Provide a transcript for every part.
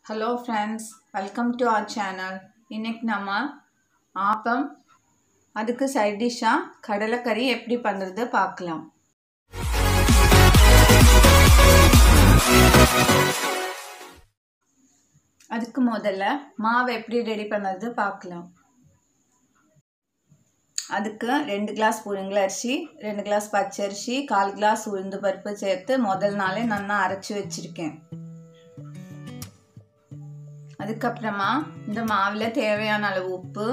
hello friends welcome to our channel இன்னைக்கு நம்ம ஆப்பம் அதுக்கு சைட் டிஷ்ஷாக கடலைக்கறி எப்படி பண்ணுறது பார்க்கலாம் அதுக்கு முதல்ல மாவு எப்படி ரெடி பண்ணுறது பார்க்கலாம் அதுக்கு ரெண்டு கிளாஸ் புழுங்கல் அரிசி ரெண்டு கிளாஸ் பச்சரிசி கால் கிளாஸ் உளுந்து பருப்பு சேர்த்து முதல் நாளே நல்லா அரைச்சி வச்சுருக்கேன் அதுக்கப்புறமா இந்த மாவில் தேவையான அளவு உப்பு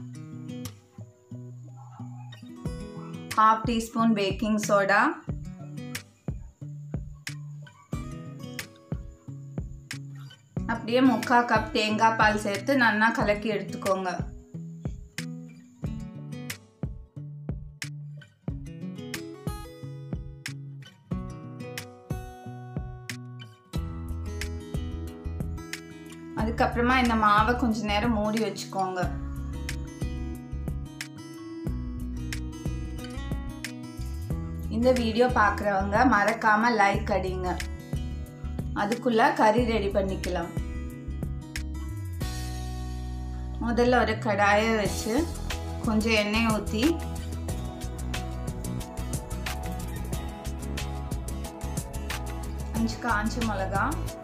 ஹாஃப் டீஸ்பூன் பேக்கிங் சோடா அப்படியே முக்கால் கப் தேங்காய் பால் சேர்த்து நல்லா கலக்கி எடுத்துக்கோங்க அதுக்கப்புறமா இந்த மாவை கொஞ்ச நேரம் மூடி வச்சுக்கோங்க இந்த வீடியோ பார்க்குறவங்க மறக்காம லைக் அடிங்க அதுக்குள்ள கறி ரெடி பண்ணிக்கலாம் முதல்ல ஒரு கடாயை வச்சு கொஞ்சம் எண்ணெய் ஊற்றி அஞ்சு காஞ்ச மிளகா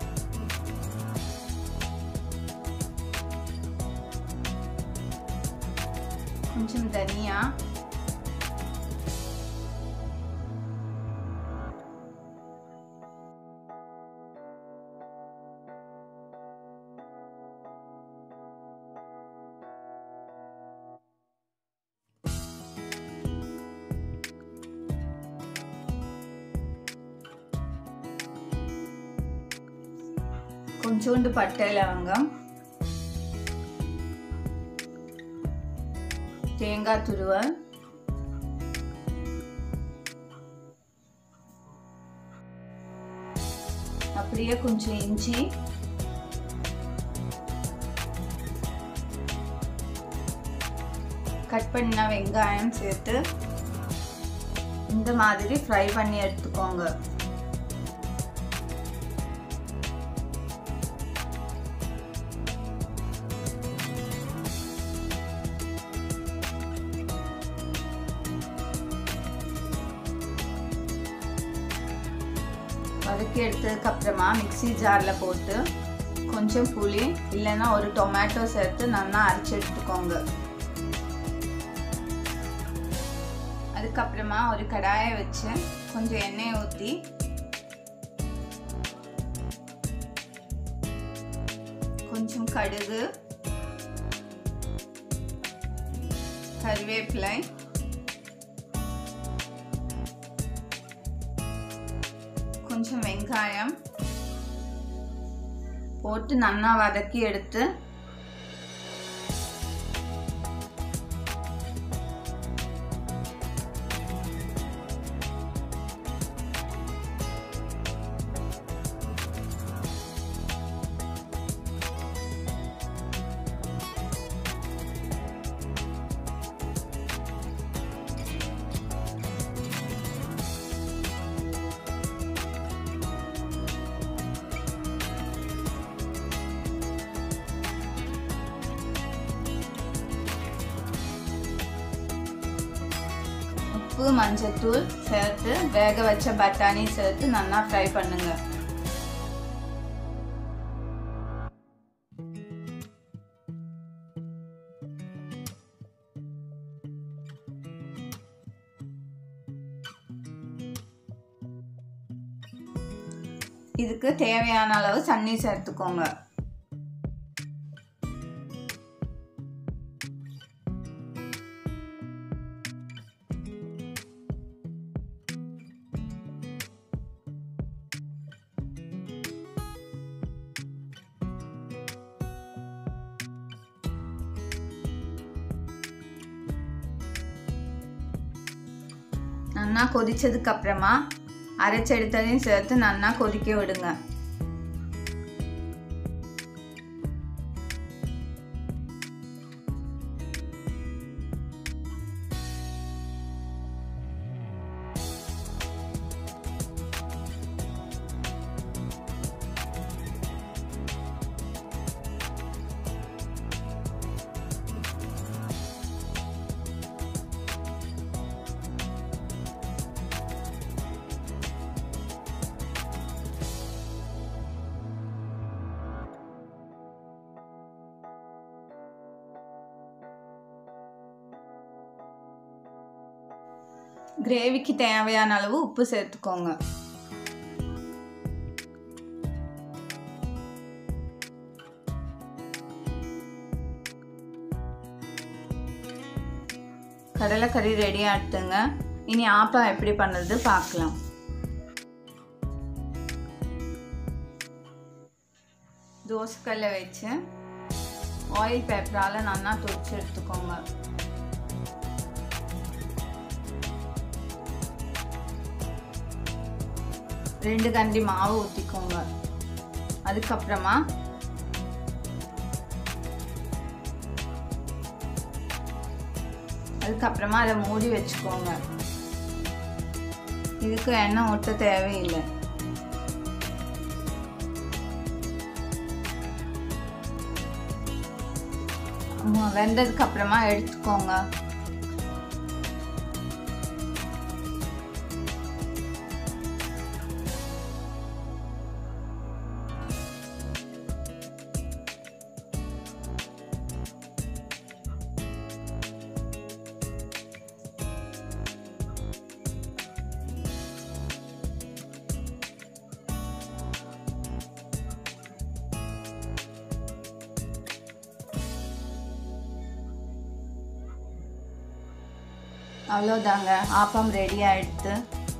కొంచెం ధనియా కొంచెం పట్టే లవంగం தேங்காய் துருவல் அப்படியே கொஞ்சம் இஞ்சி கட் பண்ண வெங்காயம் சேர்த்து இந்த மாதிரி ஃப்ரை பண்ணி எடுத்துக்கோங்க வதக்கி எடுத்ததுக்கு அப்புறமா மிக்சி ஜாரில் போட்டு கொஞ்சம் புளி இல்லைன்னா ஒரு டொமேட்டோ சேர்த்து நல்லா அரைச்சி எடுத்துக்கோங்க அதுக்கப்புறமா ஒரு கடாயை வச்சு கொஞ்சம் எண்ணெய் ஊற்றி கொஞ்சம் கடுகு கருவேப்பிலை கொஞ்சம் வெங்காயம் போட்டு நல்லா வதக்கி எடுத்து உப்பு மஞ்சத்தூள் சேர்த்து வேக வச்ச பட்டாணி சேர்த்து நல்லா ஃப்ரை பண்ணுங்க இதுக்கு தேவையான அளவு தண்ணி சேர்த்துக்கோங்க நல்லா கொதிச்சதுக்கு அப்புறமா அரைச்செடுத்ததையும் சேர்த்து நல்லா கொதிக்க விடுங்க கிரேவிக்கு தேவையான அளவு உப்பு சேர்த்துக்கோங்க கடலைக்கறி ரெடி ஆட்டுங்க இனி ஆப்பம் எப்படி பண்ணுறது பார்க்கலாம் தோசைக்கல்ல வச்சு ஆயில் பேப்பரால் நல்லா துடிச்சு எடுத்துக்கோங்க ரெண்டு கண்டி மாவு ஊற்றிக்கோங்க அதுக்கப்புறமா அதுக்கப்புறமா அதை மூடி வச்சுக்கோங்க இதுக்கு எண்ணெய் ஊற்ற தேவையில்லை வெந்ததுக்கு அப்புறமா எடுத்துக்கோங்க அவ்வளோதாங்க ஆப்பம் ரெடி ஆகிடுது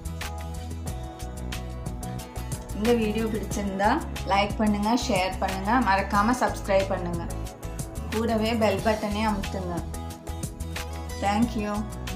இந்த வீடியோ பிடிச்சிருந்தா லைக் பண்ணுங்கள் ஷேர் பண்ணுங்கள் மறக்காமல் சப்ஸ்கிரைப் பண்ணுங்கள் கூடவே பெல் பட்டனே அமுத்துங்க தேங்க்யூ